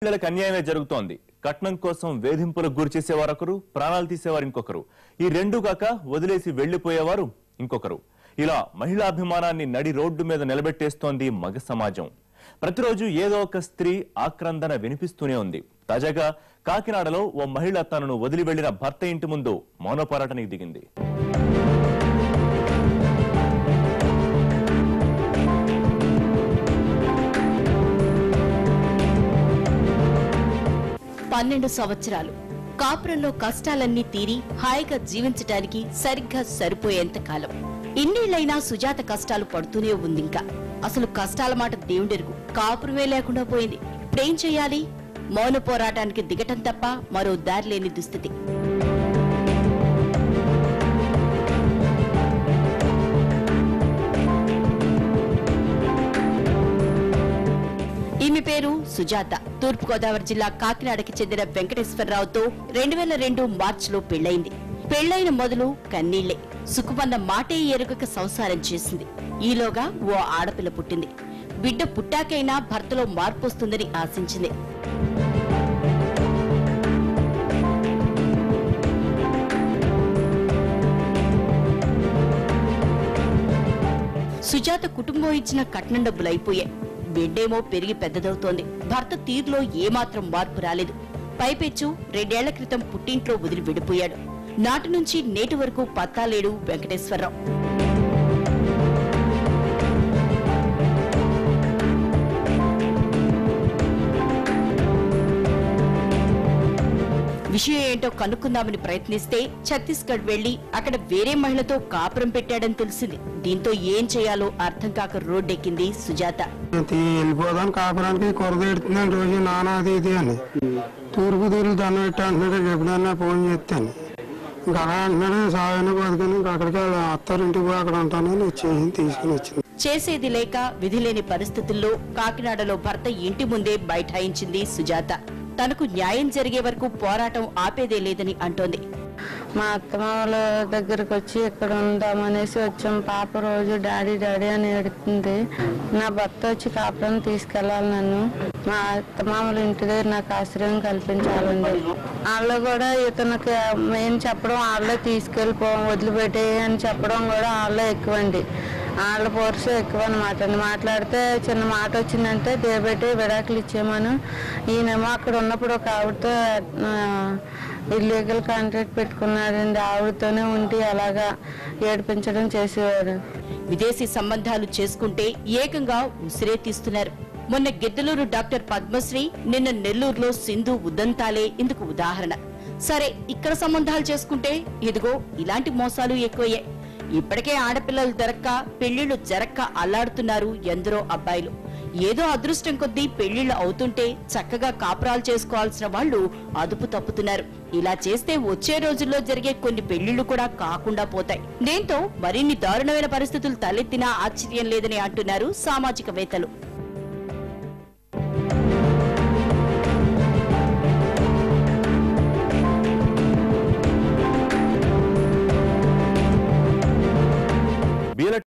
మహిళలకు అన్యాయమే జరుగుతోంది కట్నం కోసం వేధింపులకు గురి చేసేవారు ఒకరు ప్రాణాలు తీసేవారు ఇంకొకరు ఈ రెండు కాక వదిలేసి వెళ్లిపోయేవారు ఇంకొకరు ఇలా మహిళాభిమానాన్ని నడి రోడ్డు మీద నిలబెట్టేస్తోంది మగ సమాజం ప్రతిరోజు ఏదో ఒక స్త్రీ ఆక్రందన వినిపిస్తూనే ఉంది తాజాగా కాకినాడలో ఓ మహిళ తనను వదిలి వెళ్లిన భర్త ఇంటి ముందు మౌన పోరాటానికి దిగింది పన్నెండు సంవత్సరాలు కాపురంలో కష్టాలన్నీ తీరి హాయిగా జీవించటానికి సరిగ్గా సరిపోయేంత కాలం ఇన్నేళ్లైనా సుజాత కష్టాలు పడుతూనే ఉందింకా అసలు కష్టాల మాట దేవుడెరుగు కాపురమే లేకుండా పోయింది ఇప్పుడేం చెయ్యాలి మౌన పోరాటానికి దిగటం తప్ప మరో దారి లేని దుస్థితి ఈమె పేరు సుజాత తూర్పుగోదావరి జిల్లా కాకినాడకి చెందిన వెంకటేశ్వరరావుతో రెండు వేల రెండు మార్చిలో పెళ్లైంది పెళ్లైన మొదలు కన్నీళ్లే సుఖమన్న మాటే ఎరుగక సంసారం చేసింది ఈలోగా ఓ ఆడపిల్ల పుట్టింది బిడ్డ పుట్టాకైనా భర్తలో మార్పు వస్తుందని ఆశించింది సుజాత కుటుంబం ఇచ్చిన కట్నం డబ్బులు అయిపోయాయి బిడ్డేమో పెరిగి పెద్దదవుతోంది భర్త తీరులో ఏమాత్రం మార్పు రాలేదు పైపెచ్చు రెండేళ్ల క్రితం పుట్టింట్లో వదిలి విడిపోయాడు నాటి నుంచి నేటి వరకు పత్తాలేడు వెంకటేశ్వరరావు విషయం ఏంటో కనుక్కుందామని ప్రయత్నిస్తే ఛత్తీస్గఢ్ వెళ్లి అక్కడ వేరే మహిళతో కాపురం పెట్టాడని తెలిసింది దీంతో ఏం చేయాలో అర్థం కాక రోడ్డెక్కింది సుజాత తీ- వెళ్ళిపోదాను కాపురానికి కొరద ఎడుతున్నాను రోజు నానా అది ఇది అని తూర్పు తీరులు దండం పెట్టి అంటున్నాడు ఎప్పుడన్నా ఫోన్ చేస్తాను ఇంకా అలా అంటున్నాడు సాగని బతుకుని ఇంకా అక్కడికి అత్తారింటికి పోయి అక్కడ ఉంటానని వచ్చేసి తీసుకుని వచ్చింది చేసేది లేక విధి లేని పరిస్థితుల్లో కాకినాడలో భర్త ఇంటి ముందే బైఠాయించింది సుజాత తనకు న్యాయం జరిగే వరకు పోరాటం ఆపేదే లేదని అంటోంది మా అత్తమ్మ వాళ్ళ దగ్గరకు వచ్చి ఇక్కడ ఉందామనేసి వచ్చాం పాప రోజు డాడీ డాడీ అని ఏడుతుంది నా భర్త వచ్చి కాపురం తీసుకెళ్ళాలి నన్ను మా అత్తమ్మ వాళ్ళ ఇంటి దగ్గర నాకు ఆశ్రయం కల్పించాలండి వాళ్ళు కూడా ఇతనికి మేము చెప్పడం వాళ్ళే తీసుకెళ్ళిపో వదిలిపెట్టే అని చెప్పడం కూడా వాళ్ళే ఎక్కువండి వాళ్ళ పోర్సు ఎక్కువ అనమాట మాట్లాడితే చిన్న మాట వచ్చిందంటే దేబెట్టి విడాకులు ఇచ్చేమను ఈయనేమో అక్కడ ఉన్నప్పుడు ఒక ఆవిడతో ఇల్లీగల్ కాంట్రాక్ట్ పెట్టుకున్నాడండి ఆవిడతోనే ఉండి అలాగా ఏడిపించడం చేసేవాడు విదేశీ సంబంధాలు చేసుకుంటే ఏకంగా ఉసిరే తీస్తున్నారు మొన్న గిద్దలూరు డాక్టర్ పద్మశ్రీ నిన్న నెల్లూరులో సింధు ఉదంతాలే ఇందుకు ఉదాహరణ సరే ఇక్కడ సంబంధాలు చేసుకుంటే ఇదిగో ఇలాంటి మోసాలు ఎక్కువయ్యాయి ఇప్పటికే ఆడపిల్లలు దొరక్క పెళ్లిళ్లు జరక్క అల్లాడుతున్నారు ఎందరో అబ్బాయిలు ఏదో అదృష్టం కొద్దీ పెళ్లిళ్లు అవుతుంటే చక్కగా కాపురాలు చేసుకోవాల్సిన వాళ్ళు అదుపు తప్పుతున్నారు ఇలా చేస్తే వచ్చే రోజుల్లో జరిగే కొన్ని పెళ్లిళ్లు కూడా కాకుండా పోతాయి దీంతో మరిన్ని దారుణమైన పరిస్థితులు తలెత్తినా ఆశ్చర్యం లేదని అంటున్నారు సామాజికవేత్తలు